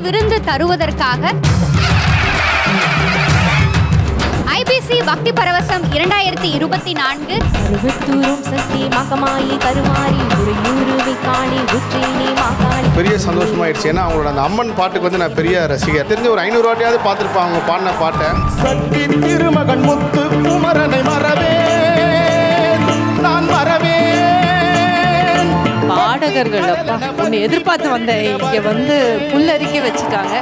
விருந்து தருவதற்காக ஐபிசி பக்தி பரவசம் இரண்டாயிரத்தி இருபத்தி நான்கு அருவத்தூரும் சக்தி மகமாயி கருமாரி உரையூருவி காணி உச்சினி மாகாணி பெரிய சந்தோஷமாயிடுச்சு ஏன்னா அவங்களோட அந்த அம்மன் பாட்டுக்கு வந்து நான் பெரிய ரசிகர் தெரிஞ்சு ஒரு ஐநூறு வாட்டியாவது பார்த்துருப்பாங்க அவங்க பாடின பாட்டை சக்தி திருமகன் முத்து குமரனை மறவே நான் மறவே பாடகர்கள் அப்பா உன்னை எதிர்பார்த்து வந்தேன் இங்க வந்து புல்லரிக்க வச்சுட்டாங்க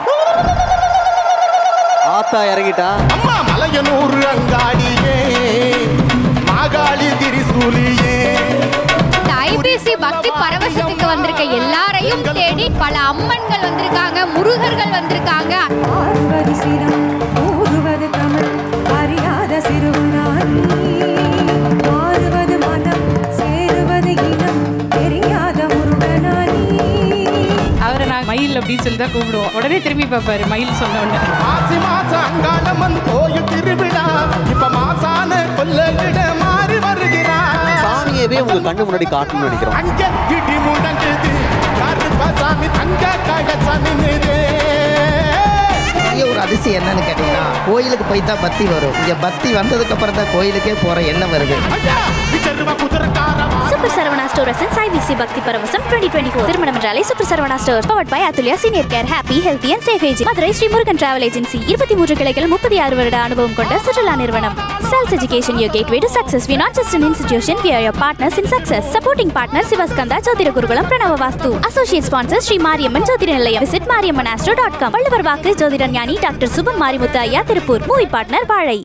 ஆத்தா இறங்கிட்டா அம்மா மலையனூர் அங்காடியே மாகாளி திரிசூலியே இந்த ஐபிசி பக்தி பரவசத்துக்கு வந்திருக்க எல்லாரையும் தேடி பல அம்மன்கள் வந்திருக்காங்க முருகர்கள் வந்திருக்காங்க ஆறுவது சிரம் ஊறுவது தமிழ் அறியாத சிறுவனானி மாறுவது மனம் சேருவது இனம் தெரியாத முருகனானி அவரை நான் மயில் அப்படின்னு சொல்லி தான் கூப்பிடுவோம் உடனே திரும்பி பார்ப்பாரு மயில் சொன்ன உடனே மாசி மாச அங்காளம்மன் கோயில் திருவிழா இப்ப மாசான கொல்லிட மாறி வருகிறான் சாமியவே உங்க கண்ணு முன்னாடி காட்டணும்னு நினைக்கிறோம் அங்க இடி முழங்குது கருப்பசாமி தங்க கழசாமி பெரிய ஒரு அதிசயம் என்னன்னு கேட்டீங்கன்னா கோயிலுக்கு போய் தான் பக்தி வரும் இங்க பக்தி வந்ததுக்கு அப்புறம் தான் கோயிலுக்கே போற எண்ணம் வருது ஐயா விஜருவ குதிரக்காரவா சூப்பர் சரவணா ஸ்டோரஸின் ஐபிசி பக்தி பரவசம் டுவெண்ட்டி டுவெண்ட்டி ஃபோர் திருமணம் என்றாலே super Saravana store powered by Atulya senior care happy healthy and safe age Madurai Sri Murugan travel agency இருபத்தி மூன்று கிளைகள் முப்பத்தி ஆறு வருட அனுபவம் கொண்ட சுற்றுலா நிறுவனம் cells education your gateway to success we not just an institution we are your partners in success supporting partner Sivaskandha Jothida Gurukulam Pranava Vaastu associate sponsor Sri Mariamman Jothida Nilayam visit Mariamman astro dot com Valluvar Vaakku Jothida ஞானி டாக்டர் சுபம் மாரிமுத்து ஐயா திருப்பூர் மூவி பார்ட்னர் வாழை